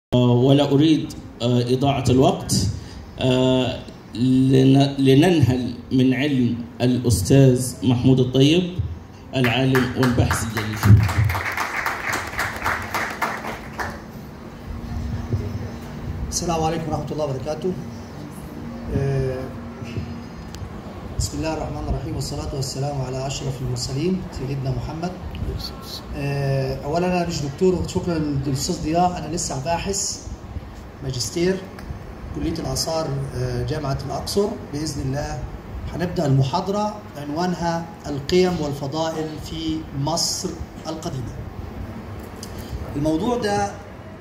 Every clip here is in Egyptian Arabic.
ولا أريد إضاعة الوقت لننهل من علم الأستاذ محمود الطيب العالم والباحث الجليل السلام عليكم ورحمة الله وبركاته بسم الله الرحمن الرحيم والصلاة والسلام على أشرف المرسلين سيدنا محمد أولا أنا مش دكتور شكرا للأستاذ ضياء أنا لسه باحث ماجستير كلية الآثار جامعة الأقصر بإذن الله هنبدأ المحاضرة عنوانها القيم والفضائل في مصر القديمة الموضوع ده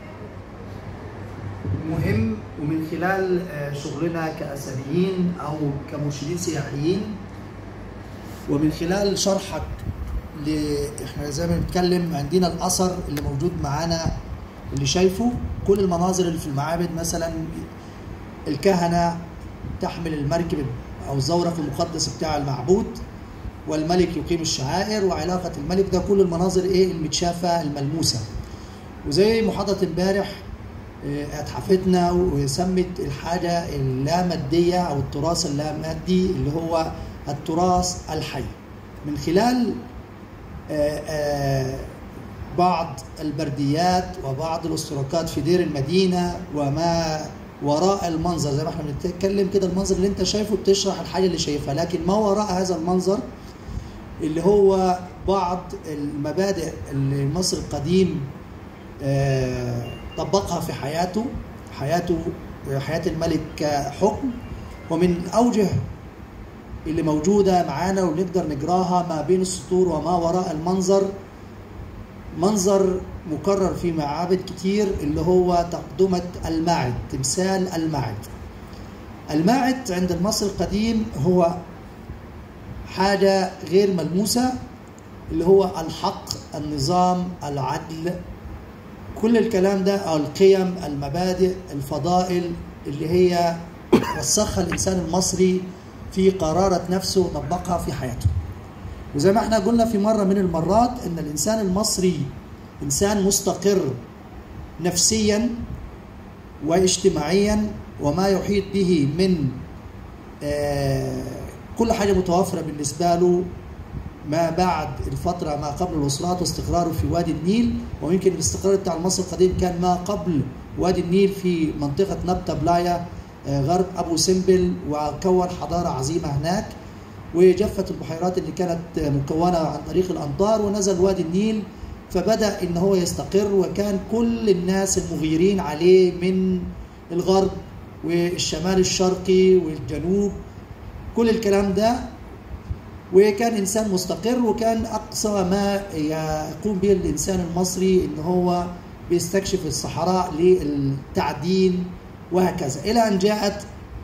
مهم ومن خلال شغلنا كأثريين أو كمرشدين سياحيين ومن خلال شرحك ل... احنا زي ما بنتكلم عندنا الأثر اللي موجود معانا اللي شايفه كل المناظر اللي في المعابد مثلا الكهنة تحمل المركب أو الزورق المقدس بتاع المعبود والملك يقيم الشعائر وعلاقة الملك ده كل المناظر إيه المتشافة الملموسة وزي محاضرة امبارح اتحفتنا وسمت الحاجة اللامادية أو التراث اللامادي اللي هو التراث الحي من خلال بعض البرديات وبعض الاشتراكات في دير المدينة وما وراء المنظر زي ما احنا بنتكلم كده المنظر اللي انت شايفه بتشرح الحاجة اللي شايفها لكن ما وراء هذا المنظر اللي هو بعض المبادئ اللي مصر القديم طبقها في حياته حياته حياة الملك كحكم ومن أوجه اللي موجودة معانا ونقدر نقراها ما بين السطور وما وراء المنظر منظر مكرر في معابد كتير اللي هو تقدمة الماعد تمثال الماعد الماعد عند المصري القديم هو حاجة غير ملموسة اللي هو الحق النظام العدل كل الكلام ده أو القيم المبادئ الفضائل اللي هي رسخها الإنسان المصري في قرارة نفسه وطبقها في حياته وزي ما احنا قلنا في مرة من المرات ان الانسان المصري انسان مستقر نفسيا واجتماعيا وما يحيط به من آه كل حاجة متوفرة بالنسبة له ما بعد الفترة ما قبل الوصلات واستقراره في وادي النيل ويمكن الاستقرار بتاع المصري القديم كان ما قبل وادي النيل في منطقة نبتة بلايا آه غرب أبو سمبل وكون حضارة عظيمة هناك وجفت البحيرات اللي كانت مكونة عن طريق الأمطار ونزل وادي النيل فبدأ إن هو يستقر وكان كل الناس المغيرين عليه من الغرب والشمال الشرقي والجنوب كل الكلام ده وكان إنسان مستقر وكان أقصى ما يقوم به الإنسان المصري إن هو بيستكشف الصحراء للتعدين وهكذا إلى أن جاءت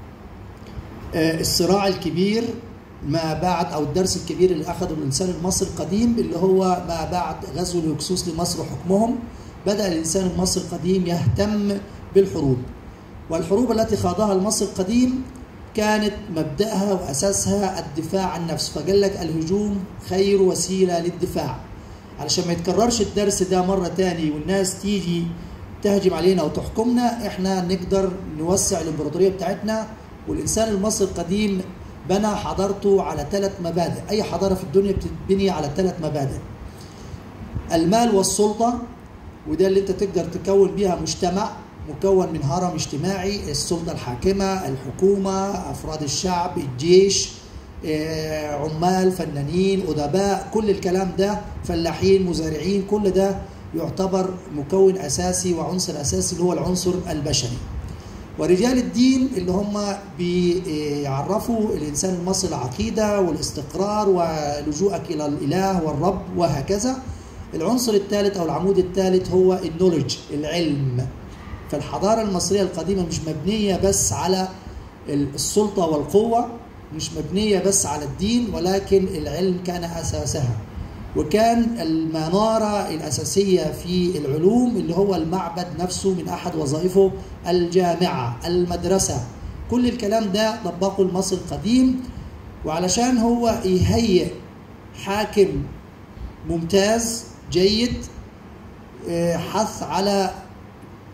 الصراع الكبير ما بعد او الدرس الكبير اللي اخذه الانسان المصري القديم اللي هو ما بعد غزو الهكسوس لمصر وحكمهم بدا الانسان المصري القديم يهتم بالحروب والحروب التي خاضها المصري القديم كانت مبداها واساسها الدفاع عن النفس فقال لك الهجوم خير وسيله للدفاع علشان ما يتكررش الدرس ده مره تاني والناس تيجي تهجم علينا وتحكمنا احنا نقدر نوسع الامبراطوريه بتاعتنا والانسان المصري القديم بنى حضارته على ثلاث مبادئ أي حضارة في الدنيا بتتبني على ثلاث مبادئ المال والسلطة وده اللي انت تقدر تكون بيها مجتمع مكون من هرم اجتماعي السلطة الحاكمة الحكومة أفراد الشعب الجيش عمال فنانين أدباء كل الكلام ده فلاحين مزارعين كل ده يعتبر مكون أساسي وعنصر أساسي اللي هو العنصر البشري ورجال الدين اللي هم بيعرفوا الانسان المصري العقيده والاستقرار ولجوءك الى الاله والرب وهكذا العنصر الثالث او العمود الثالث هو النولج العلم فالحضاره المصريه القديمه مش مبنيه بس على السلطه والقوه مش مبنيه بس على الدين ولكن العلم كان اساسها وكان المنارة الأساسية في العلوم اللي هو المعبد نفسه من أحد وظائفه الجامعة المدرسة كل الكلام ده طبقه المصري القديم وعلشان هو يهيئ حاكم ممتاز جيد حث على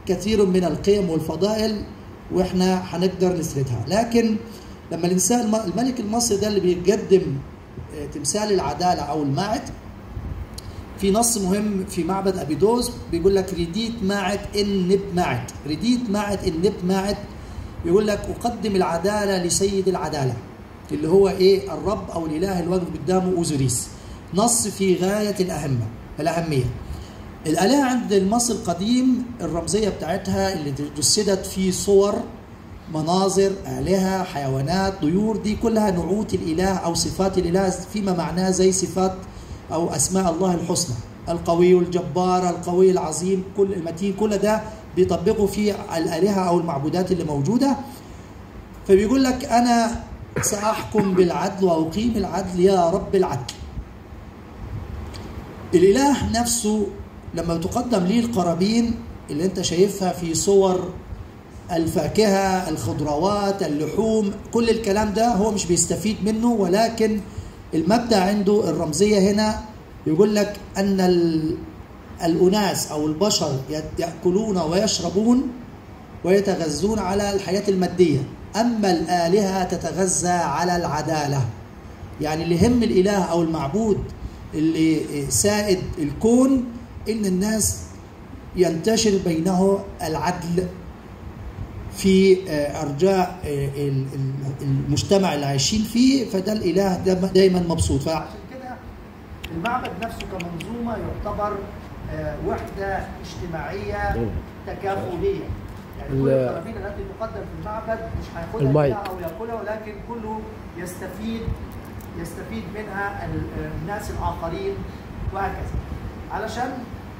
كثير من القيم والفضائل واحنا هنقدر نسردها لكن لما الانسان الملك المصري ده اللي بيقدم تمثال العداله او الماعد في نص مهم في معبد ابيدوس بيقول لك رديت ماعد ان نب ماعد رديت ماعد ان نب ماعد بيقول لك اقدم العداله لسيد العداله اللي هو ايه الرب او الاله اللي واقف قدامه اوزوريس نص في غايه الاهمه الاهميه الالهه عند المصري القديم الرمزيه بتاعتها اللي جسدت في صور مناظر آلهة حيوانات طيور دي كلها نعوت الإله أو صفات الإله فيما معناه زي صفات أو أسماء الله الحسنى القوي الجبار القوي العظيم كل المتين كل ده بيطبقوا في الآلهة أو المعبودات اللي موجودة فبيقول لك أنا سأحكم بالعدل وأقيم العدل يا رب العدل الإله نفسه لما تقدم ليه القرابين اللي انت شايفها في صور الفاكهة الخضروات اللحوم كل الكلام ده هو مش بيستفيد منه ولكن المبدأ عنده الرمزية هنا يقول لك أن الأناس أو البشر يأكلون ويشربون ويتغذون على الحياة المادية أما الآلهة تتغذى على العدالة يعني اللي هم الإله أو المعبود اللي سائد الكون إن الناس ينتشر بينه العدل في ارجاء المجتمع اللي عايشين فيه فده الاله دايما مبسوط فعشان كده المعبد نفسه كمنظومه يعتبر وحده اجتماعيه تكافليه يعني كل القرابين التي تقدم في المعبد مش هياخدها او ياكلها ولكن كله يستفيد يستفيد منها الناس الاخرين وهكذا علشان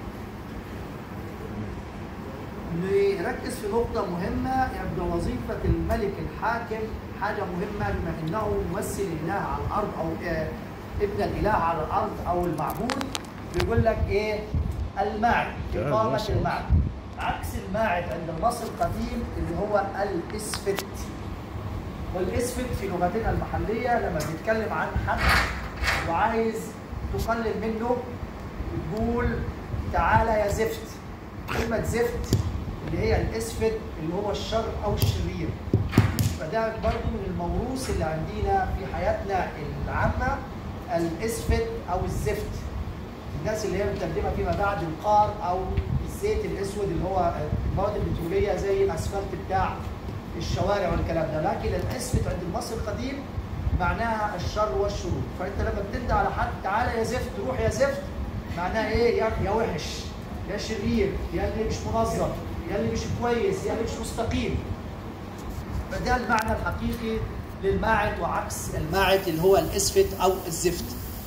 نركز في نقطة مهمة يبدو وظيفة الملك الحاكم حاجة مهمة بما أنه ممثل الإله على الأرض أو ابن الإله على الأرض أو المعبود بيقول لك إيه الماعد إقامة الماعد عكس الماعد عند المصري القديم اللي هو الإسفت والإسفت في لغتنا المحلية لما بيتكلم عن حد وعايز تقلل منه تقول تعالى يا زفت كلمة زفت اللي هي الاسفد اللي هو الشر او الشرير فده برضه من الموروث اللي عندنا في حياتنا العامه الاسفد او الزفت الناس اللي هي مترجمه فيما بعد القار او الزيت الاسود اللي هو المواد البتروليه زي الاسفلت بتاع الشوارع والكلام ده لكن الاسفد عند المصري القديم معناها الشر والشرور فانت لما بتندى على حد تعالى يا زفت روح يا زفت معناها ايه يا وحش يا شرير يا اللي مش منظم يا اللي مش كويس يا اللي مش مستقيم فده المعنى الحقيقي للماعد وعكس الماعد اللي هو الاسفت او الزفت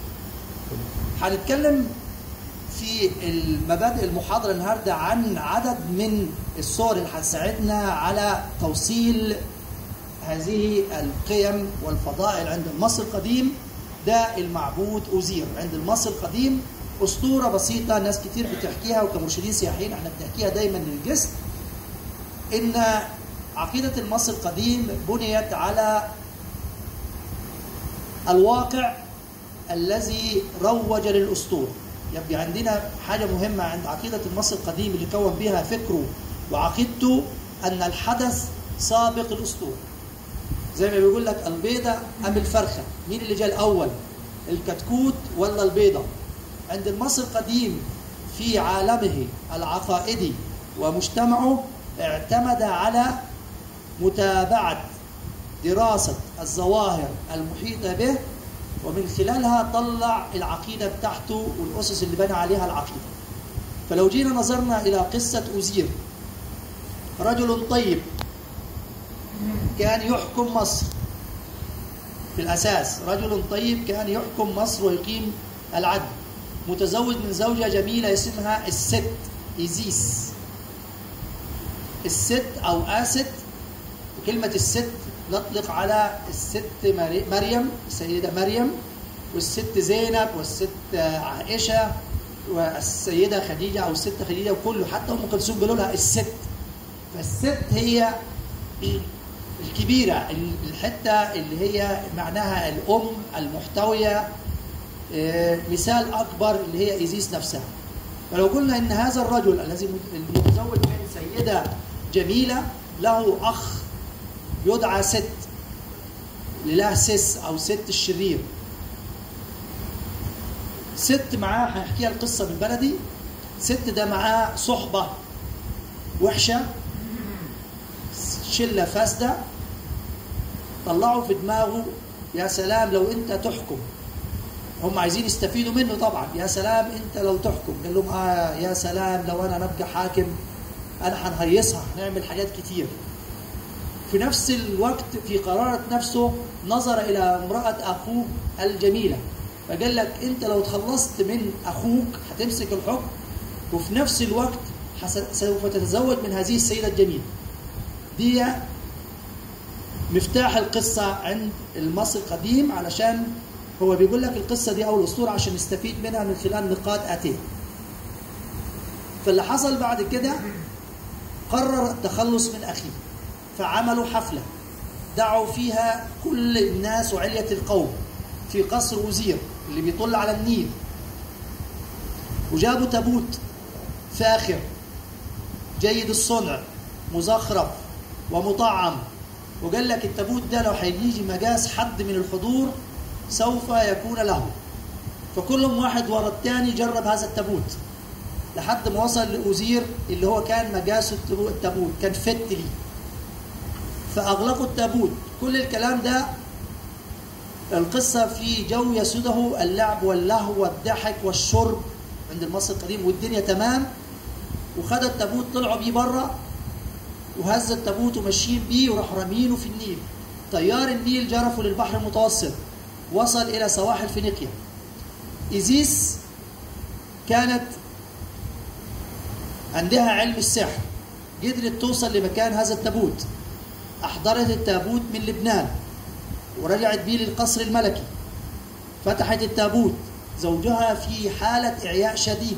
هنتكلم في المبادئ المحاضرة النهاردة عن عدد من الصور اللي هتساعدنا على توصيل هذه القيم والفضائل عند المصري القديم ده المعبود أوزير عند المصري القديم اسطوره بسيطه ناس كتير بتحكيها وكمرشدين سياحيين احنا بنحكيها دايما للجست ان عقيده المصري القديم بنيت على الواقع الذي روج للاسطوره يبقى عندنا حاجه مهمه عند عقيده المصري القديم اللي كون بها فكره وعقيدته ان الحدث سابق الاسطوره زي ما بيقول لك البيضه ام الفرخه مين اللي جاء الاول الكتكوت ولا البيضه عند المصري القديم في عالمه العقائدي ومجتمعه اعتمد على متابعة دراسة الظواهر المحيطة به ومن خلالها طلع العقيدة بتاعته والأسس اللي بنى عليها العقيدة فلو جينا نظرنا إلى قصة أزير رجل طيب كان يحكم مصر في الأساس رجل طيب كان يحكم مصر ويقيم العدل متزوج من زوجة جميلة اسمها الست إيزيس الست أو آست كلمة الست نطلق على الست مريم السيدة مريم والست زينب والست عائشة والسيدة خديجة أو الست خديجة وكله حتى أم كلثوم قالوا لها الست فالست هي الكبيرة الحتة اللي هي معناها الأم المحتوية مثال أكبر اللي هي إيزيس نفسها فلو قلنا ان هذا الرجل الذي المتزوج من سيده جميله له اخ يدعى ست لله سس او ست الشرير ست معاه هيحكيها القصه بالبلدي ست ده معاه صحبه وحشه شله فاسده طلعوا في دماغه يا سلام لو انت تحكم هم عايزين يستفيدوا منه طبعا يا سلام انت لو تحكم قال لهم اه يا سلام لو انا نبقى حاكم انا هنهيصها هنعمل حاجات كتير في نفس الوقت في قرارة نفسه نظر إلى امرأة أخوه الجميلة فقال لك أنت لو تخلصت من أخوك هتمسك الحكم وفي نفس الوقت سوف تتزوج من هذه السيدة الجميلة دي مفتاح القصة عند المصري القديم علشان هو بيقول لك القصة دي أو الأسطورة عشان نستفيد منها من خلال نقاط آتية فاللي حصل بعد كده قرر التخلص من أخيه فعملوا حفلة دعوا فيها كل الناس وعلية القوم في قصر وزير اللي بيطل على النيل وجابوا تابوت فاخر جيد الصنع مزخرف ومطعم وقال لك التابوت ده لو هيجي مجاز حد من الحضور سوف يكون له فكلهم واحد ورا الثاني جرب هذا التابوت لحد ما وصل لأوزير اللي هو كان مجاسه التابوت كان فت ليه فأغلقوا التابوت كل الكلام ده القصة في جو يسوده اللعب واللهو والضحك والشرب عند المصري القديم والدنيا تمام وخد التابوت طلعوا بيه بره وهز التابوت وماشيين بيه وراحوا رامينه في النيل تيار النيل جرفوا للبحر المتوسط وصل إلى سواحل فينيقيا إيزيس كانت عندها علم السحر قدرت توصل لمكان هذا التابوت أحضرت التابوت من لبنان ورجعت بيه للقصر الملكي فتحت التابوت زوجها في حالة إعياء شديد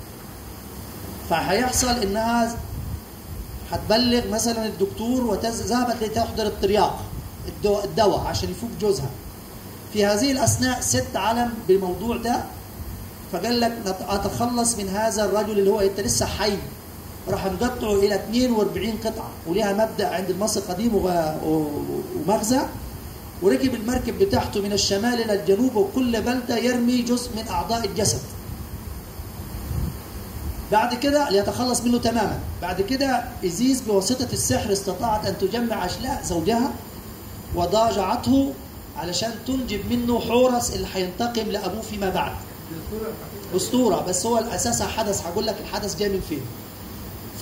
فهيحصل إنها هتبلغ مثلا الدكتور وذهبت لتحضر الترياق الدواء عشان يفوق جوزها في هذه الأثناء ست علم بالموضوع ده فقال لك أتخلص من هذا الرجل اللي هو أنت لسه حي راح مقطعه الى 42 قطعه وليها مبدا عند المصري القديم ومغزى وركب المركب بتاعته من الشمال الى الجنوب وكل بلده يرمي جزء من اعضاء الجسد بعد كده ليتخلص منه تماما بعد كده إزيز بواسطة السحر استطاعت أن تجمع أشلاء زوجها وضاجعته علشان تنجب منه حورس اللي هينتقم لأبوه فيما بعد أسطورة بس هو الأساس حدث هقول لك الحدث جاي من فين ف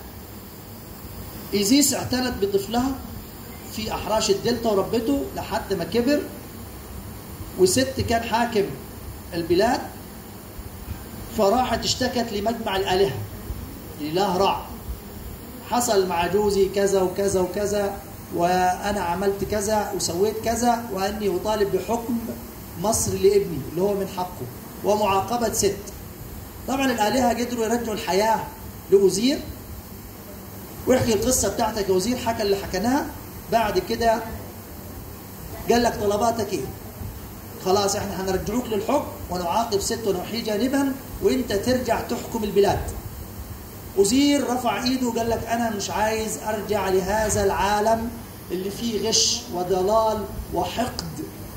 إيزيس اعتنت بطفلها في أحراش الدلتا وربته لحد ما كبر وست كان حاكم البلاد فراحت اشتكت لمجمع الآلهة لله رع حصل مع جوزي كذا وكذا وكذا وأنا عملت كذا وسويت كذا وأني أطالب بحكم مصر لابني اللي هو من حقه ومعاقبة ست طبعا الآلهة قدروا يرجعوا الحياة لأوزير واحكي القصة بتاعتك يا وزير حكى اللي حكيناها بعد كده قال لك طلباتك ايه خلاص احنا هنرجعوك للحكم ونعاقب ست ونحيي جانبا وانت ترجع تحكم البلاد وزير رفع ايده وقال لك انا مش عايز ارجع لهذا العالم اللي فيه غش وضلال وحقد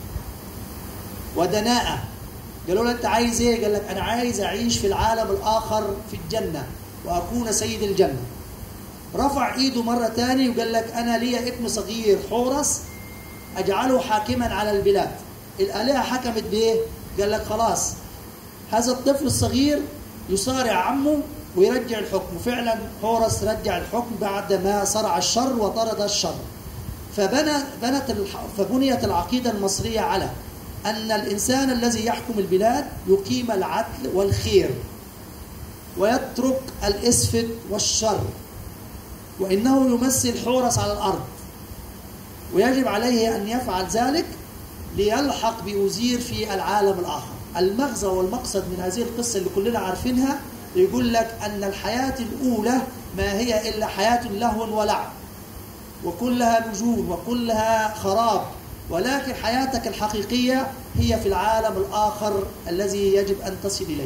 ودناءة قالوا له انت عايز ايه قال لك انا عايز اعيش في العالم الاخر في الجنة واكون سيد الجنة رفع ايده مرة تاني وقال لك انا لي ابن صغير حورس اجعله حاكما على البلاد الآلهة حكمت بإيه؟ قال لك خلاص هذا الطفل الصغير يصارع عمه ويرجع الحكم فعلا حورس رجع الحكم بعد ما صرع الشر وطرد الشر فبنى بنت فبنيت العقيدة المصرية على أن الإنسان الذي يحكم البلاد يقيم العدل والخير ويترك الإسفد والشر وإنه يمثل حورس على الأرض ويجب عليه أن يفعل ذلك ليلحق بأوزير في العالم الآخر المغزى والمقصد من هذه القصة اللي كلنا عارفينها يقول لك أن الحياة الأولى ما هي إلا حياة لهو ولعب وكلها نجوم وكلها خراب ولكن حياتك الحقيقية هي في العالم الآخر الذي يجب أن تصل إليه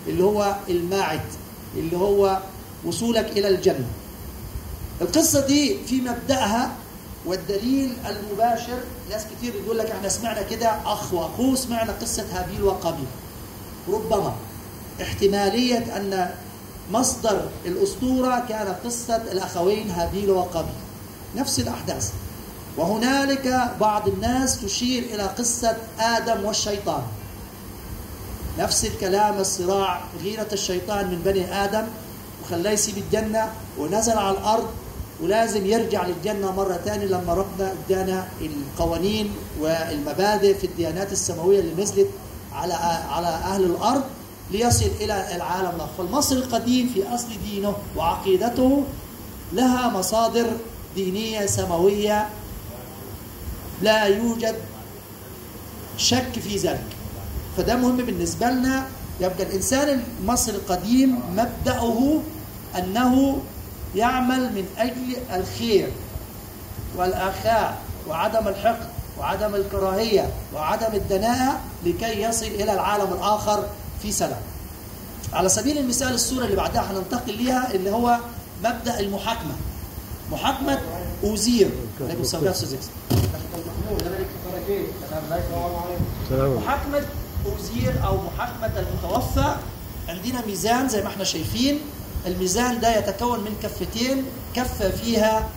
اللي هو الماعد اللي هو وصولك الى الجنه القصه دي في مبداها والدليل المباشر ناس كتير يقول لك احنا سمعنا كده اخ واخوه سمعنا قصه هابيل وقابيل ربما احتماليه ان مصدر الاسطوره كان قصه الاخوين هابيل وقابيل نفس الاحداث وهنالك بعض الناس تشير الى قصه ادم والشيطان نفس الكلام الصراع غيرة الشيطان من بني آدم وخلاه يسيب الجنة ونزل على الأرض ولازم يرجع للجنة مرة تانية لما ربنا ادانا القوانين والمبادئ في الديانات السماوية اللي نزلت على على أهل الأرض ليصل إلى العالم الآخر فالمصري القديم في أصل دينه وعقيدته لها مصادر دينية سماوية لا يوجد شك في ذلك فده مهم بالنسبة لنا يبقى الإنسان المصري القديم مبدأه أنه يعمل من أجل الخير والأخاء وعدم الحقد وعدم الكراهية وعدم الدناءة لكي يصل إلى العالم الآخر في سلام على سبيل المثال الصورة اللي بعدها هننتقل ليها اللي هو مبدأ المحاكمة محاكمة أوزير عليكم السلام يا أستاذ إكس. محاكمة أوزير أو محاكمة المتوفى عندنا ميزان زي ما احنا شايفين الميزان ده يتكون من كفتين كفة فيها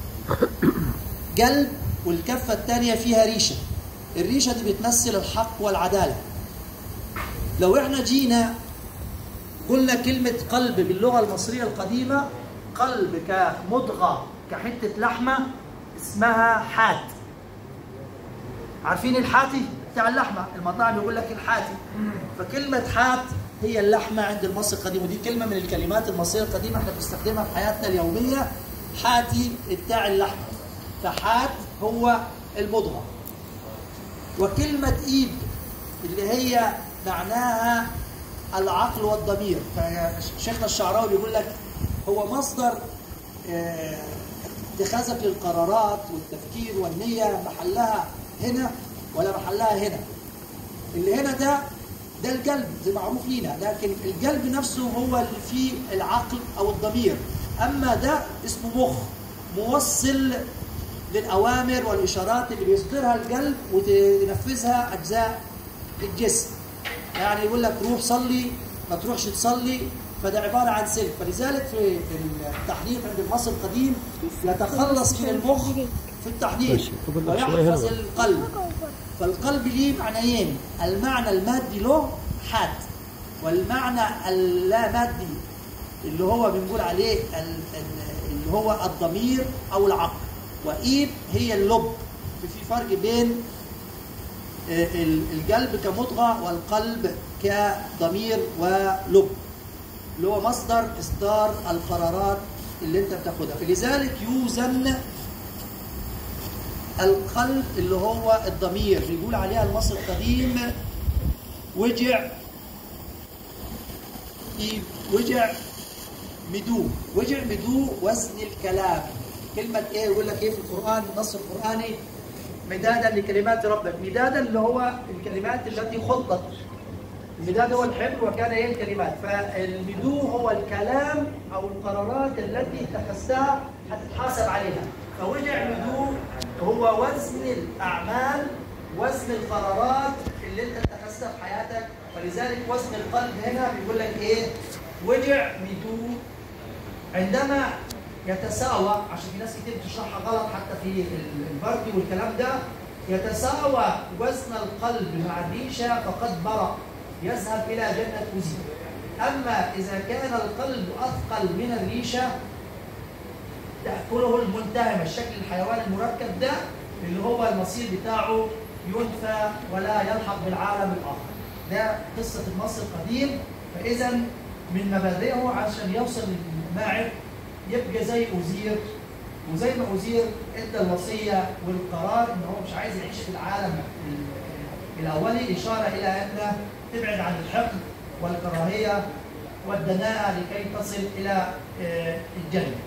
قلب والكفة الثانية فيها ريشة الريشة دي بتمثل الحق والعدالة لو احنا جينا قلنا كلمة قلب باللغة المصرية القديمة قلب كمضغة كحتة لحمة اسمها حات عارفين الحاتي بتاع اللحمة المطاعم يقول لك الحاتي فكلمة حات هي اللحمة عند المصري القديم ودي كلمة من الكلمات المصرية القديمة احنا بنستخدمها في حياتنا اليومية حاتي بتاع اللحمة فحات هو المضغة وكلمة إيب اللي هي معناها العقل والضمير فشيخنا الشعراوي بيقول لك هو مصدر اه اتخاذك للقرارات والتفكير والنية محلها هنا ولا محلها هنا اللي هنا ده ده القلب زي معروف لينا لكن القلب نفسه هو اللي فيه العقل او الضمير اما ده اسمه مخ موصل للاوامر والاشارات اللي بيصدرها القلب وتنفذها اجزاء الجسم يعني يقول لك روح صلي ما تروحش تصلي فده عباره عن سلك فلذلك في التحنيط عند المصري القديم يتخلص من المخ في التحنيط ويحفظ القلب فالقلب ليه معنيين المعنى المادي له حاد والمعنى اللا مادي اللي هو بنقول عليه اللي هو الضمير او العقل وايب هي اللب في فرق بين القلب كمضغه والقلب كضمير ولب اللي هو مصدر اصدار القرارات اللي انت بتاخدها فلذلك يوزن القلب اللي هو الضمير بيقول عليها المصري القديم وجع وجع مدو وجع مدو وزن الكلام كلمة ايه يقول لك ايه في القرآن النص القرآني مدادا لكلمات ربك مدادا اللي هو الكلمات التي خطت المداد هو الحبر وكان هي الكلمات فالمدو هو الكلام او القرارات التي اتخذتها هتتحاسب عليها فوجع مدو هو وزن الاعمال وزن القرارات اللي انت اتخذتها في حياتك ولذلك وزن القلب هنا بيقول لك ايه وجع مدو عندما يتساوى عشان في ناس كتير بتشرحها غلط حتى في البردي والكلام ده يتساوى وزن القلب مع الريشه فقد برأ يذهب الى جنه وزير اما اذا كان القلب اثقل من الريشه تاكله الملتهمه الشكل الحيوان المركب ده اللي هو المصير بتاعه ينفى ولا يلحق بالعالم الاخر ده قصه المصري القديم فاذا من مبادئه عشان يوصل للماعر يبقى زي أزير وزي ما أزير ادى الوصية والقرار ان هو مش عايز يعيش في العالم الأولي إشارة إلى أن تبعد عن الحقد والكراهية والدناءة لكي تصل إلى الجنة.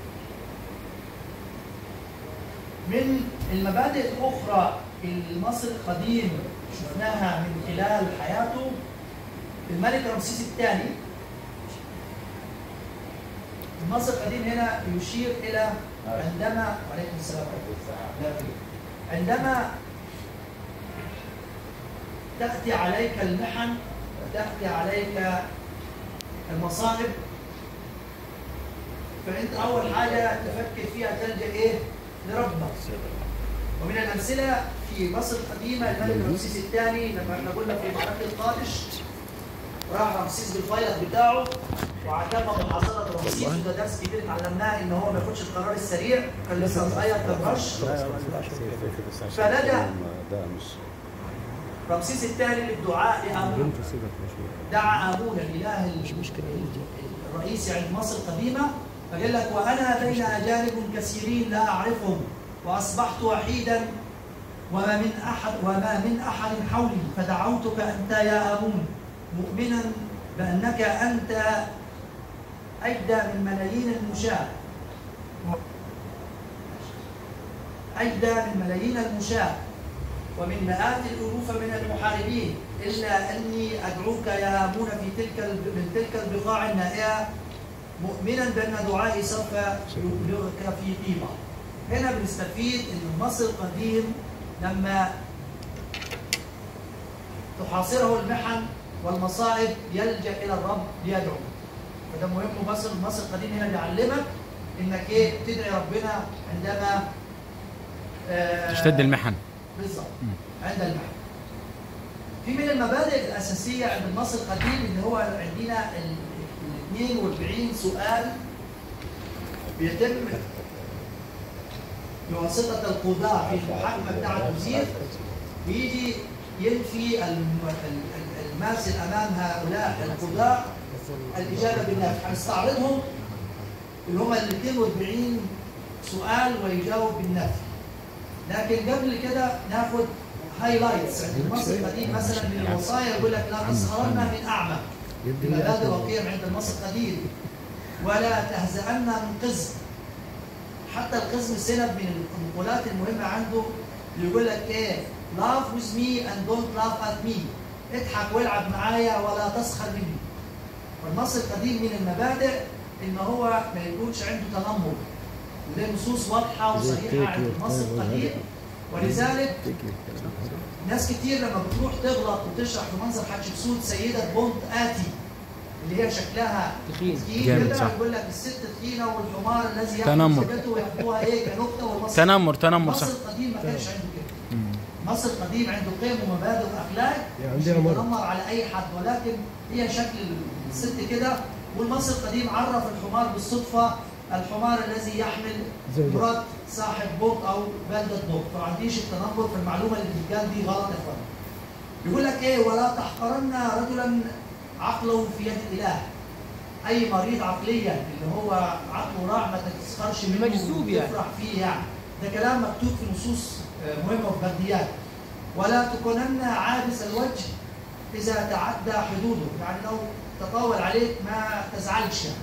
من المبادئ الأخرى المصري القديم شفناها من خلال حياته الملك رمسيس الثاني المصري القديم هنا يشير الى عندما وعليكم السلام لا في. عندما تأتي عليك المحن وتأتي عليك المصائب فأنت أول حاجة تفكر فيها تلجأ إيه؟ لربك ومن الأمثلة في مصر القديمة الملك رمسيس الثاني لما احنا قلنا في معركة القادش راح رمسيس بالفيلق بتاعه واعتبر محاصرة رمسيس وده درس كبير اتعلمناه ان هو ما ياخدش القرار السريع كان لسه صغير كان رش فلجأ رمسيس الثاني للدعاء لآمون دعا آمون الإله ال- الرئيسي عند مصر القديمة فقال لك وأنا بين أجانب كثيرين لا أعرفهم وأصبحت وحيدا وما من أحد وما من أحد حولي فدعوتك أنت يا آمون مؤمنا بأنك أنت أجدى من ملايين المشاة أجدى من ملايين المشاة ومن مئات الألوف من المحاربين إلا أني أدعوك يا آمون في تلك ال- من تلك البقاع النائية مؤمنا بأن دعائي سوف يبلغك في قيمة هنا بنستفيد أن مصر القديم لما تحاصره المحن والمصائب يلجأ إلى الرب ليدعو فده مهم مصر مصر القديم هنا بيعلمك انك ايه تدعي ربنا عندما آه، تشتد المحن بالظبط عند المحن في من المبادئ الاساسيه عند المصري القديم ان هو عندنا ال ال 42 سؤال بيتم بواسطه القضاة في المحاكمه بتاعه الوزير بيجي ينفي الم- ال- ال- الماثل امام هؤلاء القضاة الاجابه بالنفي هنستعرضهم اللي هم ال 240 سؤال ويجاوب بالنفي لكن قبل كده ناخد هايلايتس عند المصري القديم مثلا من الوصايا يقول لك لا تسخرن من اعمى مبادئ وقيم عند المصري القديم ولا تهزأن من قزم حتى القزم سنب من المقولات المهمه عنده اللي يقول لك ايه laugh with me and don't laugh at me اضحك والعب معايا ولا تسخر مني والمصري القديم من المبادئ ان هو ما يكونش عنده تنمر وده نصوص واضحه وصريحه عند المصري القديم ولذلك ناس كتير لما بتروح تغلط وتشرح في منظر حتشبسوت سيده بونت اتي اللي هي شكلها تخين. جامد، كده صح. يقول لك الست تخينه والحمار الذي تنمر. يحمل زوجته ويحبوها ايه كنكته والمصري تنمر تنمر صح مصر القديم ما كانش عنده كده مصر القديم عنده قيم ومبادئ واخلاق يعني مش عندنا مرة. بيتنمر على اي حد ولكن هي شكل الست كده والمصري القديم عرف الحمار بالصدفه الحمار الذي يحمل زوجة. مرات صاحب بوط او بلده بوط فما عنديش التنمر في المعلومه اللي بتتقال دي غلط يا اخوان يقول لك ايه ولا تحقرن رجلا عقله في يد الاله اي مريض عقليا اللي هو عقله راح ما تسخرش منه مجذوب يعني. تفرح فيه يعني ده كلام مكتوب في نصوص آه، مهمه وبرديات ولا تكونن عابس الوجه اذا تعدى حدوده يعني لو تطاول عليك ما تزعلش يعني.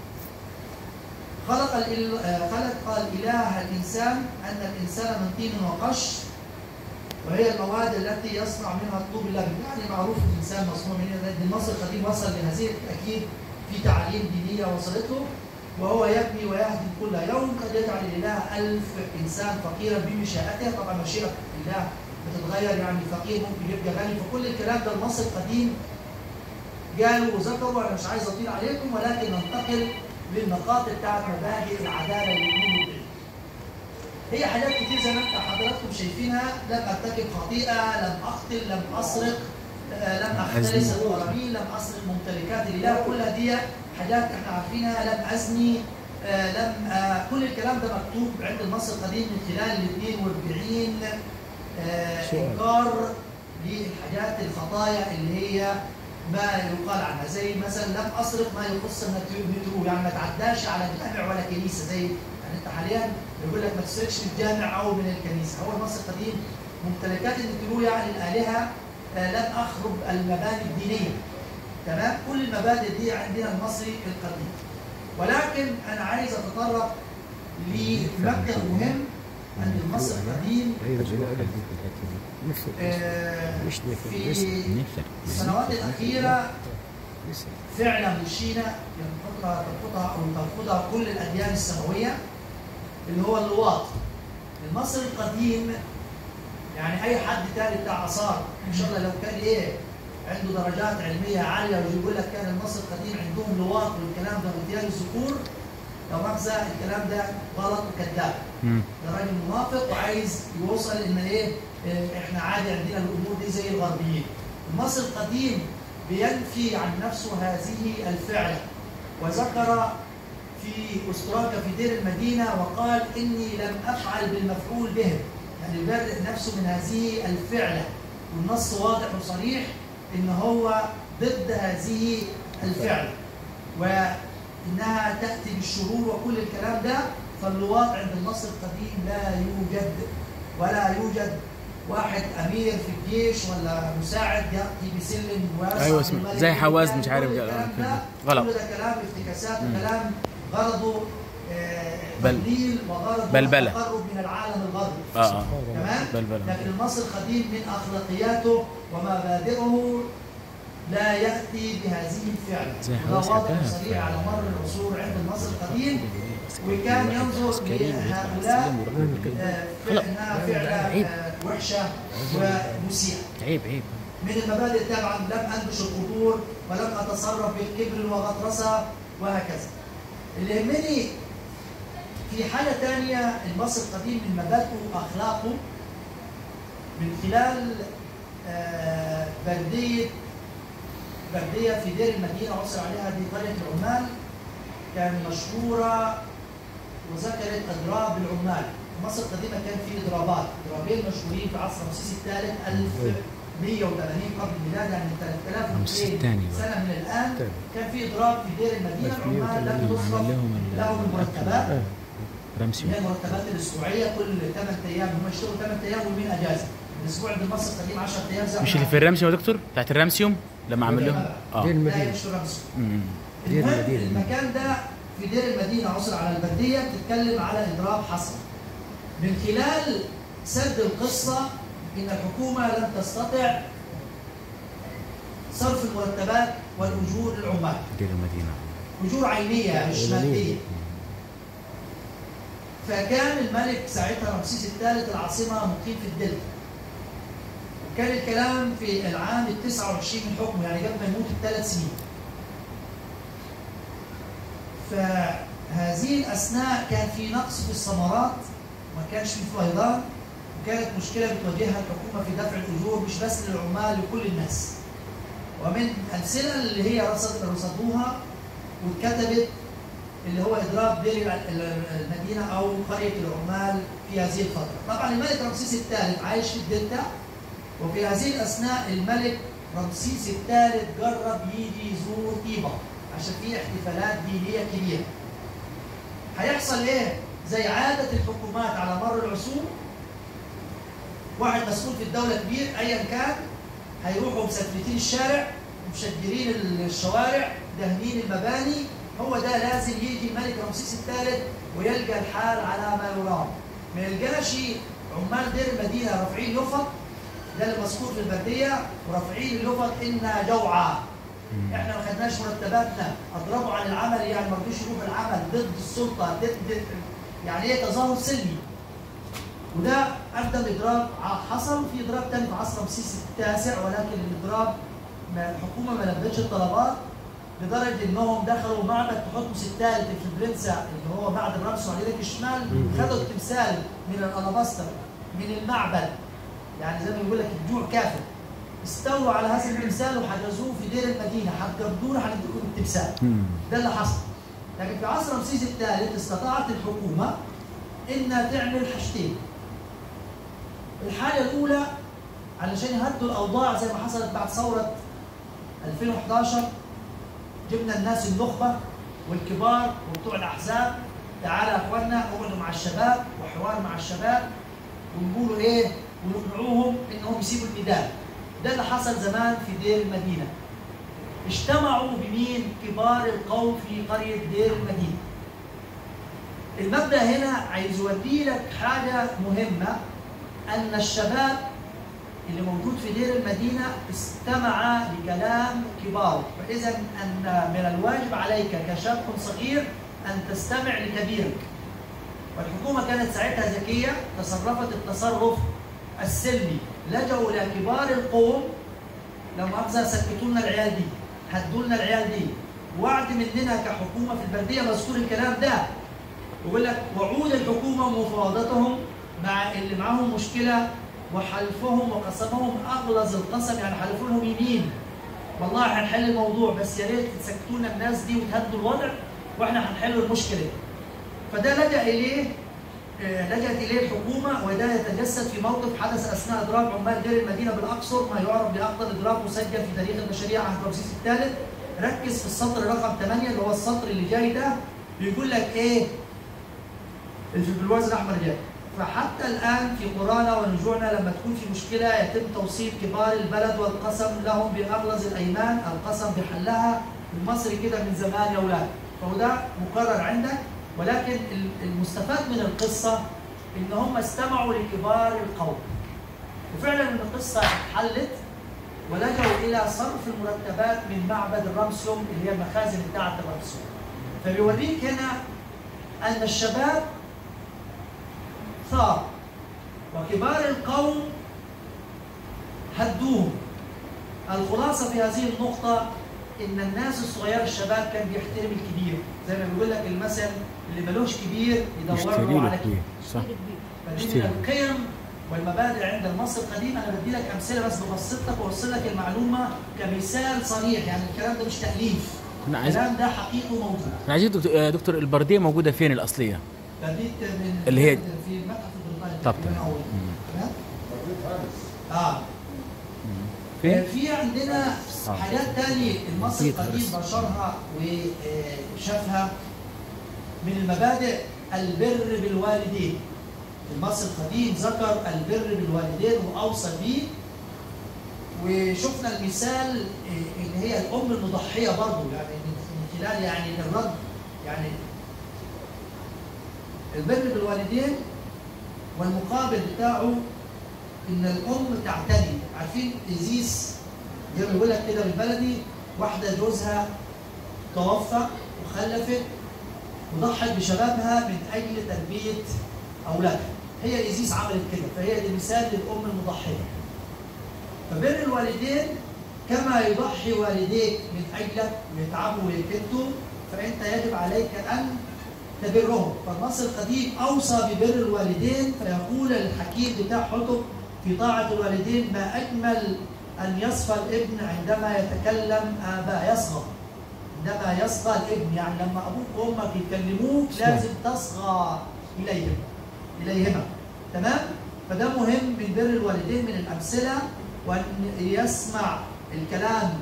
خلق الإل... آه، خلق الاله الانسان ان الانسان من طين وقش وهي المواد التي يصنع منها الطوب اللبن يعني معروف ان الانسان مصنوع من لأن مصر القديم وصل لهذه اكيد في تعاليم دينيه وصلت له وهو يبني ويهدم كل يوم قد يجعل الاله ألف انسان فقيرا بمشيئته طبعا مشيئه الله بتتغير يعني فقير ممكن يبقى غني فكل الكلام ده المصري القديم قالوا وذكروا انا مش عايز اطيل عليكم ولكن ننتقل للنقاط بتاعت مبادئ العداله الاثنين هي حاجات كتير زي ما انت حضراتكم شايفينها لم ارتكب خطيئه لم اقتل لم اسرق آه، لم اختلس أزني. الغرامين لم اسرق ممتلكات الاله كلها دي حاجات احنا عارفينها لم ازني آه، لم آه، كل الكلام ده مكتوب عند المصري القديم من خلال ال 42 آه، سؤال. انكار للحاجات الخطايا اللي هي ما يقال عنها زي مثلا لم اصرف ما يخص المترو يعني ما تعداش على جامع ولا كنيسه زي يعني انت حاليا يقول لك ما تسرقش من الجامع او من الكنيسه هو المصري القديم ممتلكات المترو يعني الالهه آه، لم اخرب المباني الدينيه تمام كل المبادئ دي عندنا المصري القديم ولكن انا عايز اتطرق لمبدا مهم عند المصري القديم آه، مش نفر في نفر السنوات الأخيرة فعلا مشينا ينقضها تنقضها او تنقضها كل الاديان السماويه اللي هو اللواط المصري القديم يعني اي حد تاني بتاع اثار ان شاء الله لو كان ايه عنده درجات علميه عاليه ويقول لك كان المصري القديم عندهم لواط والكلام ده اغتيال الذكور لو مؤاخذه الكلام ده غلط وكذاب مم. ده راجل منافق وعايز يوصل ان ايه إيه، احنا عادي عندنا الامور دي زي الغربيين. المصري القديم بينفي عن نفسه هذه الفعله وذكر في استراكه في دير المدينه وقال اني لم افعل بالمفعول به يعني يبرئ نفسه من هذه الفعله والنص واضح وصريح ان هو ضد هذه الفعله وانها تاتي بالشرور وكل الكلام ده فاللواط عند المصري القديم لا يوجد ولا يوجد واحد امير في الجيش ولا مساعد ياتي بسلم ويصعد أيوة اسمع، الملك زي حواز بالكامل. مش عارف كل قال- الكلام كده. ده غلط. كل ده كلام افتكاسات مم. وكلام غرضه آه، بل- تضليل وغرضه بلبلة. التقرب من العالم الغربي اه اه تمام بلبلة. لكن المصري القديم من اخلاقياته ومبادئه لا ياتي بهذه الفعله زي وده حواس واضح حكاها. وصريح على مر العصور عند المصري القديم وكان ينظر لهؤلاء آه، فعلها فعله آه، وحشه ومسيئه عيب عيب من المبادئ طبعا لم انبش القبور ولم اتصرف بالكبر وغطرسه وهكذا. اللي يهمني في حاجه ثانيه المصري القديم من مبادئه واخلاقه من خلال آه، برديه برديه في دير المدينه عصر عليها دي قريه العمال كان مشهوره وذكرت اضراب العمال. مصر القديمه كان في اضرابات، اضرابين مشهورين في عصر رمسيس الثالث 1180 قبل الميلاد يعني من رمسيس 3200 الثاني بقى. سنه من الان كان في اضراب في دير المدينه العمال لم تصرف عمل لهم ال- لهم المرتبات رمسي اللي هي المرتبات الاسبوعيه كل 8 ايام هم يشتغلوا 8 ايام ويومين اجازه الاسبوع عند مصر القديم 10 ايام زي مش اللي في الرمسي يا دكتور بتاعت الرمسيوم لما عمل لهم اه دير لا المدينة مش في رمسي مم. دير المهم المدينة. المكان ده في دير المدينة عصر على البردية بتتكلم على إضراب حصر من خلال سرد القصة إن الحكومة لم تستطع صرف المرتبات والأجور للعمال دير المدينة أجور عينية مش عينية. مادية فكان الملك ساعتها رمسيس الثالث العاصمة مقيم في الدلتا كان الكلام في العام ال 29 من حكمه يعني قبل ما يموت بثلاث سنين فهذه الأثناء كان في نقص في الثمرات ما كانش في فيضان وكانت مشكلة بتواجهها الحكومة في دفع الأجور مش بس للعمال لكل الناس ومن الأمثلة اللي هي رصد رصدوها واتكتبت اللي هو اضراب دير ال- ال- المدينه او قريه العمال في هذه الفتره. طبعا الملك رمسيس الثالث عايش في الدلتا وفي هذه الاثناء الملك رمسيس الثالث جرب يجي يزور طيبه عشان في احتفالات دينيه كبيره. هيحصل ايه؟ زي عاده الحكومات على مر العصور واحد مسؤول في الدوله كبير ايا كان هيروحوا مسفلتين الشارع مشجرين الشوارع دهنين المباني هو ده لازم يجي الملك رمسيس الثالث ويلقى الحال على ما يرام ما يلقاش عمال دير المدينه رافعين يفط ده اللي مذكور في البرديه ورافعين اليفط انا جوعى احنا ما خدناش مرتباتنا اضربوا عن العمل يعني ما رضوش يروحوا العمل ضد السلطه ضد يعني ايه تظاهر سلمي وده ادى لاضراب ع- حصل في اضراب تاني في عصر رمسيس التاسع ولكن الاضراب ما الحكومه ما لبتش الطلبات لدرجه انهم دخلوا معبد تحتمس الثالث في برنسا اللي هو بعد الرمس وعلى ايدك الشمال خدوا التمثال من الالاباستر من المعبد يعني زي ما بيقول لك الجوع كافر استولوا على هذا التمثال وحجزوه في دير المدينه هتجبرونا هنديكم التمثال مم. ده اللي حصل لكن في عصر رمسيس الثالث استطاعت الحكومه انها تعمل حاجتين الحاجه الاولى علشان يهدوا الاوضاع زي ما حصلت بعد ثوره 2011 جبنا الناس النخبه والكبار وبتوع الاحزاب تعالى يا اخوانا اقعدوا مع الشباب وحوار مع الشباب ونقولوا ايه ونقنعوهم انهم يسيبوا الميدان ده اللي حصل زمان في دير المدينه اجتمعوا بمين كبار القوم في قريه دير المدينه المبدا هنا عايز يوري لك حاجه مهمه ان الشباب اللي موجود في دير المدينة استمع لكلام كبار فإذا أن من الواجب عليك كشاب صغير أن تستمع لكبيرك والحكومة كانت ساعتها ذكية تصرفت التصرف السلمي لجأوا إلى كبار القوم لو مؤاخذة سكتوا لنا العيال دي هدوا لنا العيال دي وعد مننا كحكومة في البلدية مذكور الكلام ده ويقول لك وعود الحكومة مفاوضتهم مع اللي معاهم مشكلة وحلفهم وقسمهم أغلظ القسم يعني حلفوا لهم يمين والله هنحل الموضوع بس يا ريت تسكتوا لنا الناس دي وتهدوا الوضع واحنا هنحل المشكلة فده لجأ إليه آه، لجأت إليه الحكومة وده يتجسد في موقف حدث أثناء إضراب عمال دير المدينة بالأقصر ما يعرف بأقدم إضراب مسجل في تاريخ البشرية عهد رمسيس الثالث ركز في السطر رقم 8 اللي هو السطر اللي جاي ده بيقول لك إيه اللي في البرواز الأحمر جاي فحتى الآن في قرانا ونجوعنا لما تكون في مشكلة يتم توصيل كبار البلد والقسم لهم بأغلظ الأيمان القسم بحلها المصري كده من زمان يا أولاد فهو ده مقرر عندك ولكن المستفاد من القصة إن هم استمعوا لكبار القوم وفعلا إن القصة اتحلت ولجأوا إلى صرف المرتبات من معبد الرمسيوم اللي هي المخازن بتاعة الرمسيوم فبيوريك هنا أن الشباب ثار وكبار القوم هدوهم الخلاصة في هذه النقطة إن الناس الصغيرة الشباب كان بيحترم الكبير زي ما بيقول لك المثل اللي ملوش كبير يدور اشتري له له على كبير كبير صح فدي اشتري. من القيم والمبادئ عند المصري القديم انا بدي لك امثله بس ببسط لك واوصل لك المعلومه كمثال صريح يعني الكلام ده مش تاليف كنا عايز الكلام ده حقيقي موجود انا عايز دكتور- آه، دكتور البرديه موجوده فين الاصليه؟ بديت من اللي هي- في المتحف البريطاني طب من تمام. أول. تمام؟ اه فين؟ في عندنا آه. حاجات تاني المصري أكيد القديم بس. بشرها وشافها من المبادئ البر بالوالدين المصري القديم ذكر البر بالوالدين واوصى به وشفنا المثال آه، اللي هي الام المضحيه برضه يعني من من خلال يعني الرد يعني البر بالوالدين والمقابل بتاعه ان الام تعتني عارفين ازيس زي ما بيقول لك كده بالبلدي واحده جوزها توفى وخلفت وضحت بشبابها من اجل تربيه اولادها هي ازيس عملت كده فهي دي مثال للام المضحيه فبر الوالدين كما يضحي والديك من اجلك ويتعبوا ويكدوا فانت يجب عليك ان تبرهم فالنص القديم اوصى ببر الوالدين فيقول الحكيم بتاع حطب في طاعه الوالدين ما اجمل ان يصفى الابن عندما يتكلم ابا يصغى عندما يصغى الابن يعني لما ابوك وامك يكلموك لازم تصغى اليهم اليهما تمام فده مهم من بر الوالدين من الامثله وان يسمع الكلام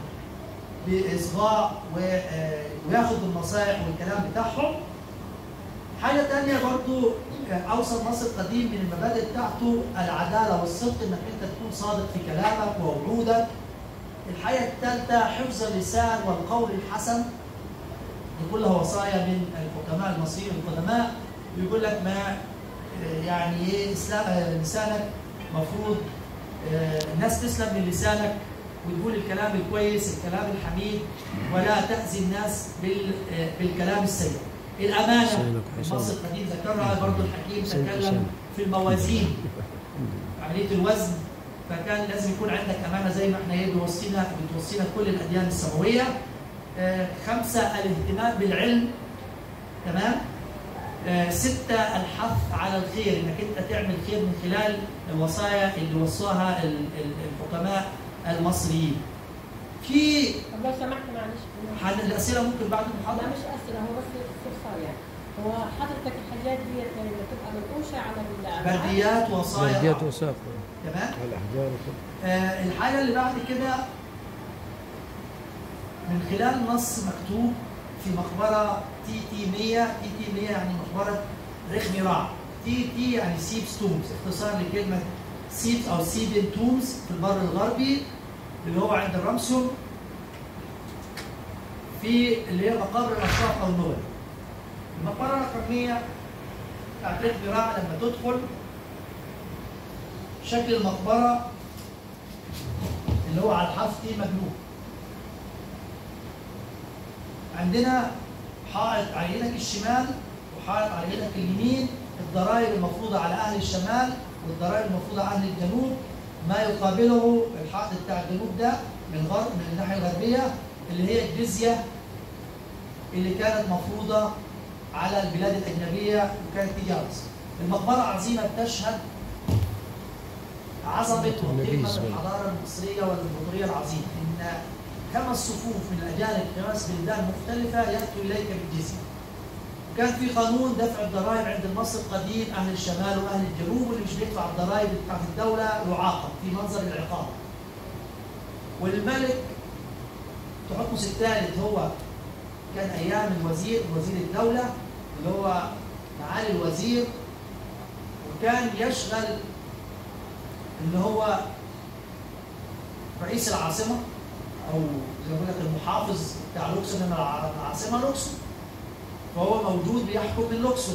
باصغاء و- آه، وياخد بالنصائح والكلام بتاعهم حاجة تانية برضو آه، أوصى النص القديم من المبادئ بتاعته العدالة والصدق إنك أنت تكون صادق في كلامك ووعودك. الحاجة الثالثة حفظ اللسان والقول الحسن. دي كلها وصايا من الحكماء المصريين القدماء بيقول لك ما آه، يعني إيه إسلام آه، لسانك مفروض آه، الناس تسلم من لسانك وتقول الكلام الكويس الكلام الحميد ولا تأذي الناس بال- آه، بالكلام السيء. الأمانة المصري القديم ذكرها برضه الحكيم تكلم في الموازين عملية الوزن فكان لازم يكون عندك أمانة زي ما احنا ايه بيوصينا بتوصينا كل الأديان السماوية آه، خمسة الاهتمام بالعلم تمام آه، ستة الحث على الخير انك انت تعمل خير من خلال الوصايا اللي وصاها ال- ال- الحكماء المصريين. في طب لو سمحت معلش حل الاسئله ممكن بعد لا المحاضره مش اسئله هو بس استفسار يعني هو حضرتك الحاجات دي لما تبقى منقوشه على ال- برديات وصايا برديات وساق تمام الاحجار وكده آه، الحاجة اللي بعد كده من خلال نص مكتوب في مقبرة تي تي 100 تي تي 100 يعني مقبرة رخميراع تي تي يعني سيبس تومز اختصار لكلمة سيبس أو سيبن تومز في البر الغربي اللي هو عند الرمسيوم في اللي هي مقابر الأشراف أو النوبل المقبرة رقم 100 بتاعت رخميراع لما تدخل شكل المقبرة اللي هو على الحرف تي مجنوب عندنا حائط على يدك الشمال وحائط على يدك اليمين الضرائب المفروضة على أهل الشمال والضرائب المفروضة على أهل الجنوب ما يقابله الحائط بتاع الجنوب ده من غرب من الناحية الغربية اللي هي الجزية اللي كانت مفروضة على البلاد الأجنبية وكانت تجارة المقبرة عظيمة بتشهد عظمة وقيمة الحضارة المصرية والإمبراطورية العظيمة إن خمس صفوف من الأجانب في خمس بلدان مختلفة يأتوا إليك بالجزية كان في قانون دفع الضرائب عند المصري القديم أهل الشمال وأهل الجنوب واللي مش بيدفع الضرائب بتاعت الدولة يعاقب في منظر العقاب والملك تحتمس الثالث هو كان أيام الوزير وزير الدولة اللي هو معالي الوزير وكان يشغل اللي هو رئيس العاصمة أو زي ما بقول لك المحافظ بتاع لوكسور لأن العاصمة لوكسور فهو موجود بيحكم من لوكسور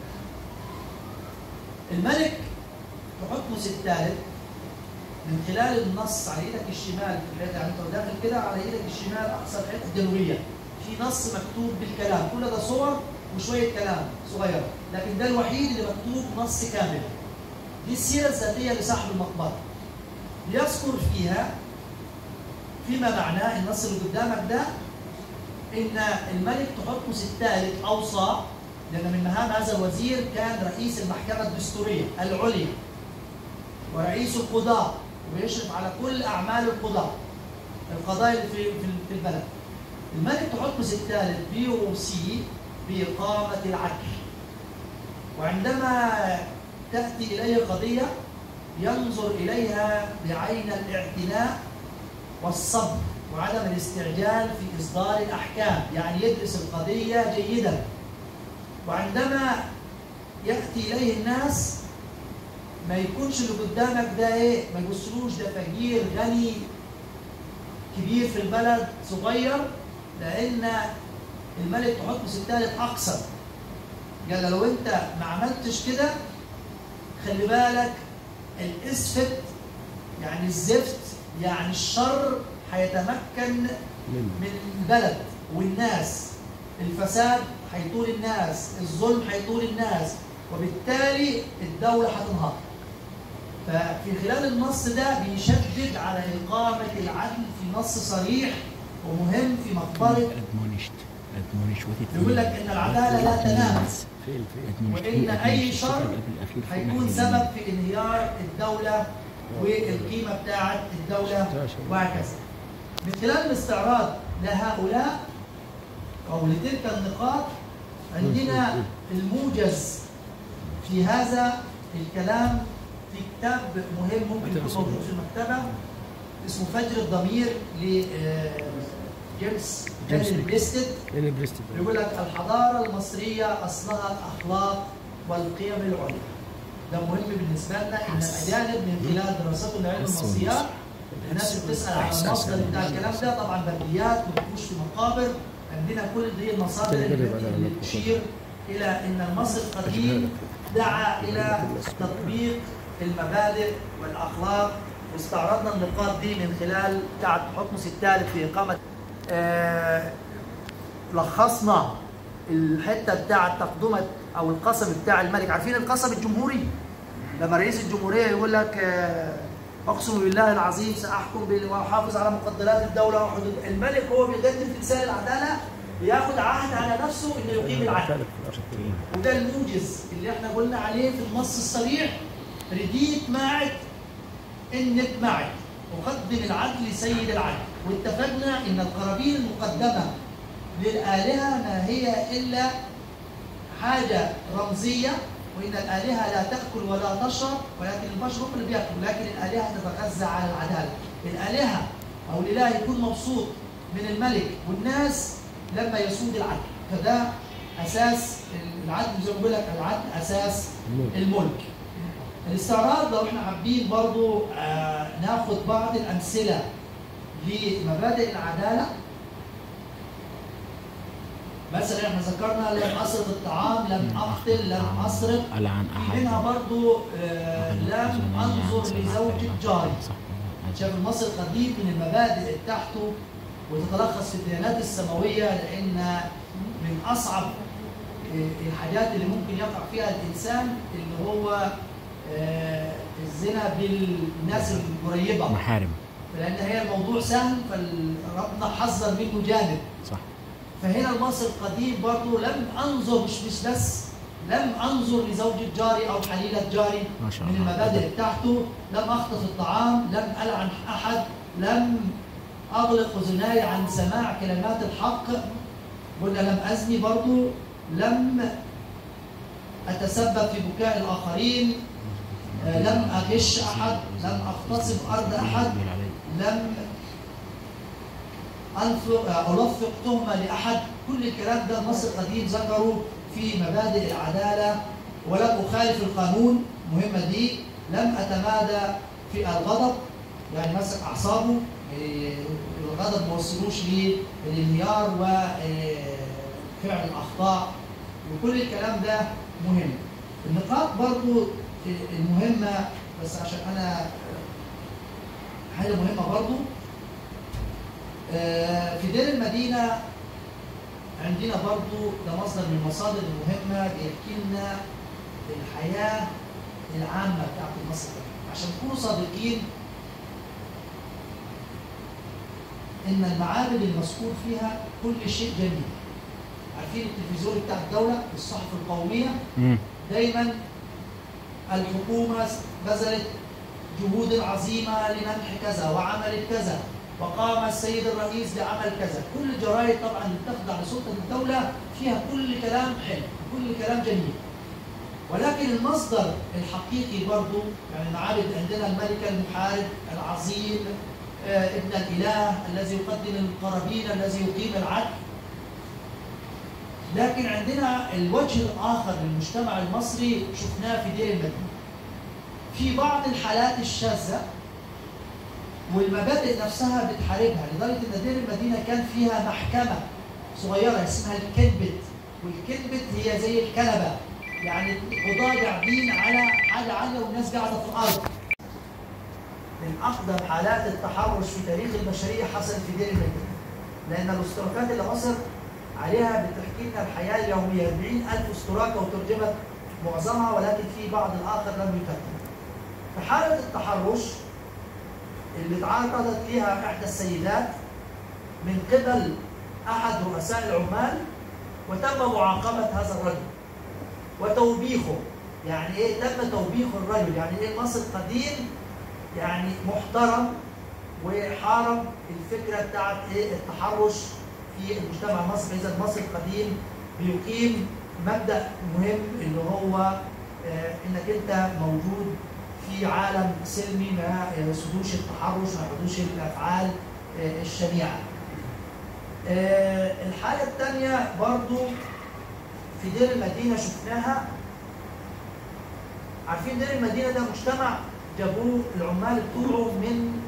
الملك تحتمس الثالث من خلال النص على ايدك الشمال في الحته يعني انت داخل كده على ايدك الشمال اقصى الحته الجنوبيه في نص مكتوب بالكلام كل ده صور وشويه كلام صغيره لكن ده الوحيد اللي مكتوب نص كامل دي السيره الذاتيه لصاحب المقبره يذكر فيها فيما معناه النص اللي قدامك ده ان الملك تحتمس الثالث اوصى لان من مهام هذا الوزير كان رئيس المحكمه الدستوريه العليا ورئيس القضاه ويشرف على كل اعمال القضاه القضايا اللي في في في البلد الملك تحتمس الثالث بيوصي باقامه العدل وعندما تاتي اليه قضيه ينظر اليها بعين الاعتناء والصبر وعدم الاستعجال في إصدار الأحكام يعني يدرس القضية جيدا وعندما يأتي إليه الناس ما يكونش اللي قدامك ده إيه ما يبصلوش ده فقير غني كبير في البلد صغير لأن الملك تحتمس الثالث أقصر قال لو أنت ما عملتش كده خلي بالك الإسفت يعني الزفت يعني الشر هيتمكن من البلد والناس الفساد هيطول الناس الظلم هيطول الناس وبالتالي الدولة هتنهار ففي خلال النص ده بيشدد على إقامة العدل في نص صريح ومهم في مقبرة ادمونشت ادمونشت يقول لك إن العدالة لا تنام وإن أي شر هيكون سبب في انهيار الدولة والقيمة بتاعت الدولة وهكذا من خلال الاستعراض لهؤلاء أو لتلك النقاط عندنا الموجز في هذا الكلام في كتاب مهم ممكن يكون موجود في المكتبة اسمه فجر الضمير ل جيمس بريستد اللي بريستد يقول لك الحضارة المصرية أصلها الأخلاق والقيم العليا ده مهم بالنسبة لنا إن الأجانب من خلال دراستهم لعلم المصريات الناس اللي بتسأل عن المصدر بتاع الكلام ده طبعا برديات ما بتكونش في مقابر عندنا كل دي المصادر اللي اللي تشير إلى أن المصري القديم دعا إلى تطبيق المبادئ والأخلاق واستعرضنا النقاط دي من خلال بتاعة حتمس الثالث في إقامة آه لخصنا الحته بتاعه تقدمه او القسم بتاع الملك عارفين القسم الجمهوري لما رئيس الجمهوريه يقول لك آه، اقسم بالله العظيم ساحكم بال- واحافظ على مقدرات الدوله وحدود الملك هو بيقدم تمثال العداله بياخد عهد على نفسه انه يقيم العدل وده الموجز اللي احنا قلنا عليه في النص الصريح رديت معك انك معك وقدم العدل لسيد العدل واتفقنا ان القرابين المقدمه للالهه ما هي الا حاجه رمزيه وان الالهه لا تاكل ولا تشرب ولكن البشر هم اللي بياكلوا لكن الالهه تتغذى على العداله الالهه او الاله يكون مبسوط من الملك والناس لما يسود العدل فده اساس العدل زي ما بقول لك العدل اساس الملك الاستعراض لو احنا حابين برضو آه ناخد بعض الامثله لمبادئ العداله مثلا احنا ذكرنا لم اسرق الطعام لم اقتل لم اسرق ألعن في أحد منها برضو آه لم انظر لزوجة جاري يعني شايف المصري القديم من المبادئ بتاعته وتتلخص في الديانات السماويه لان من اصعب آه، الحاجات اللي ممكن يقع فيها الانسان اللي هو آه، الزنا بالناس القريبه محارم لان هي الموضوع سهل فربنا حذر منه جانب صح فهنا المصري القديم برضه لم انظر مش مش بس لم انظر لزوجة جاري او حليلة جاري ما شاء من الله. المبادئ بتاعته لم اخطف الطعام لم العن احد لم اغلق اذناي عن سماع كلمات الحق قلنا لم ازني برضه لم اتسبب في بكاء الاخرين آه، لم اغش احد لم اغتصب ارض احد لم أنفق ألفق تهمة لأحد كل الكلام ده النص القديم ذكره في مبادئ العدالة ولم أخالف القانون مهمة دي لم أتمادى في الغضب يعني مسك أعصابه إيه، الغضب ما وصلوش للانهيار وفعل الأخطاء وكل الكلام ده مهم النقاط برضو المهمة بس عشان أنا حاجة مهمة برضو آه، في دير المدينة عندنا برضو ده مصدر من المصادر المهمة بيحكي لنا الحياة العامة بتاعت مصر عشان نكونوا صادقين إن المعابد المذكور فيها كل شيء جميل عارفين التلفزيون بتاع الدولة الصحف القومية مم. دايما الحكومة بذلت جهود عظيمة لمنح كذا وعملت كذا وقام السيد الرئيس بعمل كذا كل الجرائد طبعا اللي بتخضع لسلطة الدولة فيها كل كلام حلو كل كلام جميل ولكن المصدر الحقيقي برضو يعني معابد عندنا الملك المحارب العظيم آه، ابن الإله الذي يقدم القرابين الذي يقيم العدل لكن عندنا الوجه الآخر للمجتمع المصري شفناه في دير المدينة في بعض الحالات الشاذة والمبادئ نفسها بتحاربها لدرجة إن دير المدينة كان فيها محكمة صغيرة اسمها الكنبت والكنبت هي زي الكنبة يعني القضاة قاعدين على حاجة عالية والناس قاعدة في الأرض من أقدم حالات التحرش في تاريخ البشرية حصل في دير المدينة لأن الاشتراكات اللي مصر عليها بتحكي لنا الحياة اليومية 40 ألف اشتراك وترجمت معظمها ولكن في بعض الآخر لم يترجم في حالة التحرش اللي تعرضت لها إحدى السيدات من قبل أحد رؤساء العمال وتم معاقبة هذا الرجل وتوبيخه يعني إيه تم توبيخ الرجل يعني إيه مصر قديم يعني محترم وحارب الفكرة بتاعت إيه التحرش في المجتمع المصري إذا مصر القديم بيقيم مبدأ مهم اللي هو آه، إنك أنت موجود في عالم سلمي ما يسودوش التحرش ما يحدوش الافعال آه، الشنيعه. آه، الحاجه الثانيه برضو في دير المدينه شفناها عارفين دير المدينه ده مجتمع جابوه العمال بتوعه من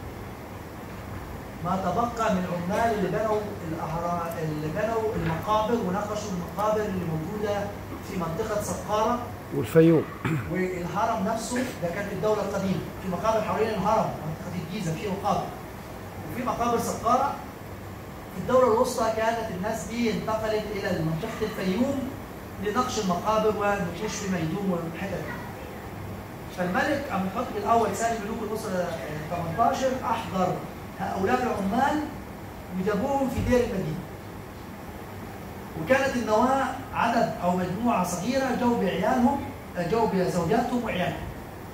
ما تبقى من العمال اللي بنوا الاهرام اللي بنوا المقابر ونقشوا المقابر اللي موجوده في منطقه سقاره والفيوم والهرم نفسه ده كان في الدوله القديمه في مقابر حوالين الهرم منطقه الجيزه في مقابر وفي مقابر سقاره في الدوله الوسطى كانت الناس دي انتقلت الى منطقه الفيوم لنقش المقابر والنقوش في ميدوم والحتت دي. فالملك ابو الحكم الاول ثاني ملوك الاسره آه، 18 احضر هؤلاء العمال وجابوهم في دير المدينه وكانت النواة عدد أو مجموعة صغيرة جو بعيالهم جو بزوجاتهم وعيالهم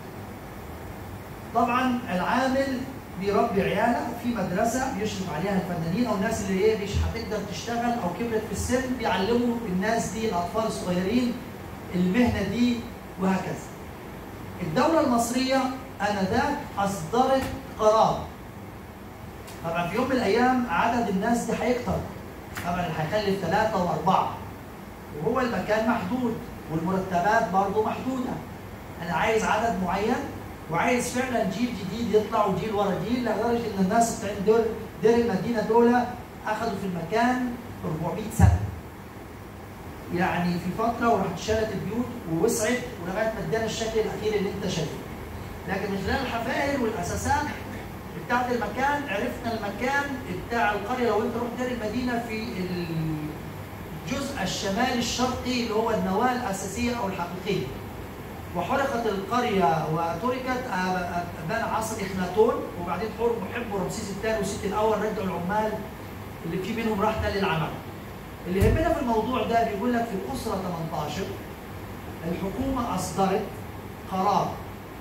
طبعا العامل بيربي عياله في مدرسة بيشرف عليها الفنانين أو الناس اللي إيه مش هتقدر تشتغل أو كبرت في السن بيعلموا الناس دي الأطفال الصغيرين المهنة دي وهكذا الدولة المصرية آنذاك أصدرت قرار طبعا في يوم من الأيام عدد الناس دي هيكتر طبعا اللي هيخلف ثلاثة وأربعة وهو المكان محدود والمرتبات برضه محدودة أنا عايز عدد معين وعايز فعلا جيل جديد يطلع وجيل ورا جيل لدرجة إن الناس بتاعت دول دير المدينة دول أخذوا في المكان 400 سنة يعني في فترة وراحت شالت البيوت ووسعت ولغاية ما ادانا الشكل الأخير اللي أنت شايفه لكن من خلال الحفائر والأساسات بتاعت المكان عرفنا المكان بتاع القريه لو انت رحت دار المدينه في الجزء الشمالي الشرقي اللي هو النواه الاساسيه او الحقيقيه وحرقت القريه وتركت ابان عصر اخناتون وبعدين حور محب رمسيس الثاني وست الاول ردوا العمال اللي في منهم راح تل العمل اللي يهمنا في الموضوع ده بيقول لك في الاسره 18 الحكومه اصدرت قرار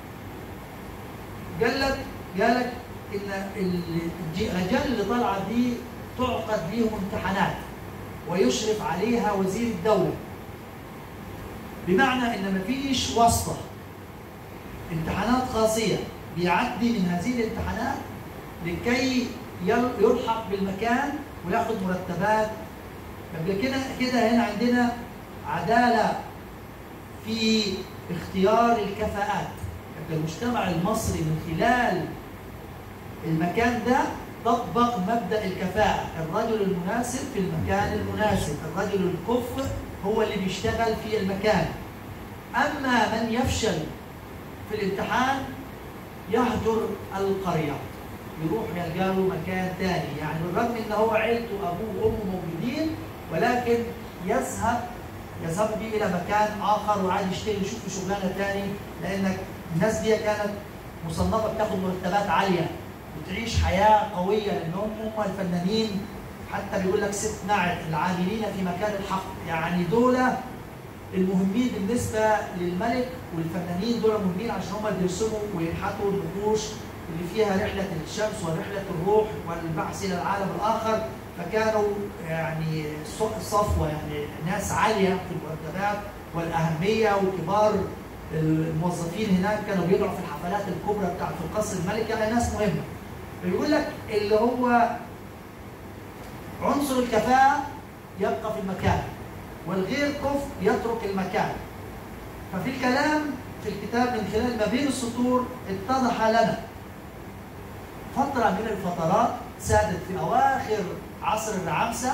قال لك قال لك ان الرجال اللي طالعه دي تعقد ليهم امتحانات ويشرف عليها وزير الدوله بمعنى ان مفيش واسطه امتحانات خاصيه بيعدي من هذه الامتحانات لكي يلحق بالمكان وياخد مرتبات قبل كده كده هنا عندنا عداله في اختيار الكفاءات المجتمع المصري من خلال المكان ده طبق مبدا الكفاءه الرجل المناسب في المكان المناسب الرجل الكفء هو اللي بيشتغل في المكان اما من يفشل في الامتحان يهجر القريه يروح يلقى له مكان ثاني يعني بالرغم ان هو عيلته ابوه وامه موجودين ولكن يذهب يذهب به الى مكان اخر وعايز يشتغل يشوف شغلانه ثاني لانك الناس دي كانت مصنفه بتاخد مرتبات عاليه بتعيش حياه قويه لانهم هم الفنانين حتى بيقول لك ست نعت العاملين في مكان الحق يعني دول المهمين بالنسبه للملك والفنانين دول مهمين عشان هم اللي بيرسموا وينحتوا النقوش اللي فيها رحله الشمس ورحله الروح والبحث الى العالم الاخر فكانوا يعني صفوه يعني ناس عاليه في المرتبات والاهميه وكبار الموظفين هناك كانوا بيقعوا في الحفلات الكبرى بتاعت في القصر الملكي يعني ناس مهمه بيقول لك اللي هو عنصر الكفاءة يبقى في المكان والغير كفء يترك المكان ففي الكلام في الكتاب من خلال ما بين السطور اتضح لنا فترة من الفترات سادت في أواخر عصر الرعامسة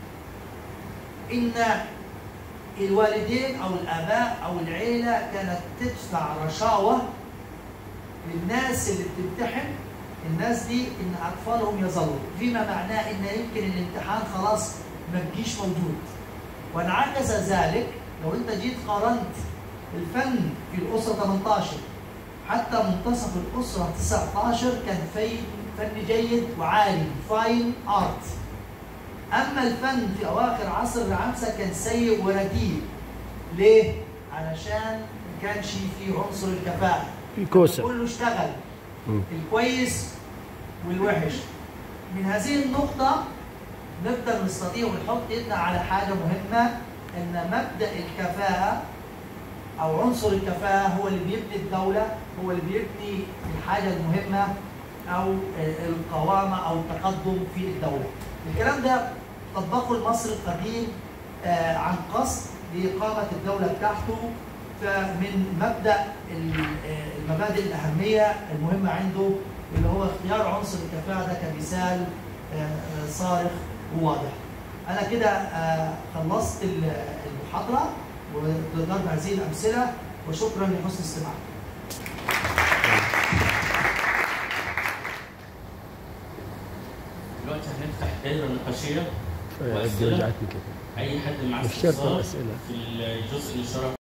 إن الوالدين أو الآباء أو العيلة كانت تدفع رشاوى للناس اللي بتمتحن الناس دي ان اطفالهم يظلوا فيما معناه ان يمكن الامتحان خلاص ما تجيش موجود وانعكس ذلك لو انت جيت قارنت الفن في الاسره 18 حتى منتصف الاسره 19 كان في فن جيد وعالي فاين ارت اما الفن في اواخر عصر العمسه كان سيء ورديء ليه؟ علشان ما كانش في عنصر الكفاءه الكوسه كله اشتغل الكويس والوحش من هذه النقطة نقدر نستطيع ونحط ايدنا على حاجة مهمة ان مبدأ الكفاءة او عنصر الكفاءة هو اللي بيبني الدولة هو اللي بيبني الحاجة المهمة او القوامة او التقدم في الدولة الكلام ده طبقه المصري القديم عن قصد لإقامة الدولة بتاعته فمن مبدا المبادئ الاهميه المهمه عنده اللي هو اختيار عنصر الكفاءه ده كمثال صارخ وواضح. انا كده خلصت المحاضره وضرب هذه الامثله وشكرا لحسن استماعكم. دلوقتي هنفتح دايره نقاشيه دي وجعتني كده اي حد معاه مش شرط استفسار الأسئلة. في الجزء اللي شرح